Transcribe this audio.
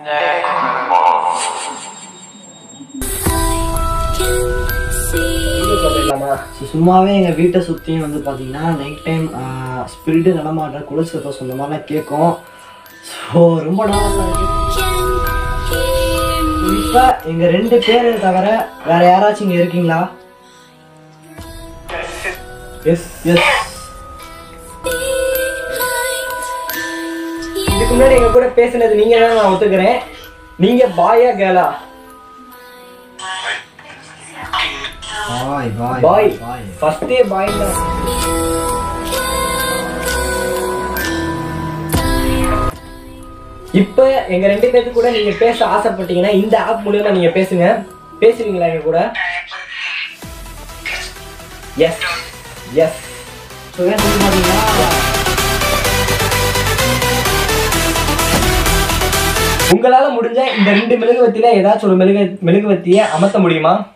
so சும்மாவே எங்கள் வீட்டை சுற்றியும் வந்து பார்த்தீங்கன்னா நைட் டைம் ஸ்பிரிட்டு நடமாடுற குலசத்தம் சொந்த மாதிரிலாம் கேட்கும் ஸோ ரொம்ப நாளாக இப்போ எங்கள் ரெண்டு பேரை தவிர வேற யாராச்சும் இங்கே இருக்கீங்களா எஸ் எஸ் இதுக்கு முன்னாடி எங்க கூட பேசினது நீங்க தான் நான் ஒத்துக்கிறேன் நீங்க பாயா கேலா பாய் பாய் பாய் பாய் ஃபர்ஸ்டே பாய் தான் இப்போ எங்க ரெண்டு பேருக்கு கூட நீங்க பேச ஆசைப்பட்டீங்கன்னா இந்த ஆப் மூலியமா நீங்க பேசுங்க பேசுவீங்களா எங்க கூட எஸ் எஸ் ஸோ ஏன் சொல்லி பார்த்தீங்கன்னா உங்களால முடிஞ்ச இந்த ரெண்டு மெழுகுவத்தில ஏதாச்சும் ஒரு மெழுகு மெழுகுவத்தியை அமர்த்த முடியுமா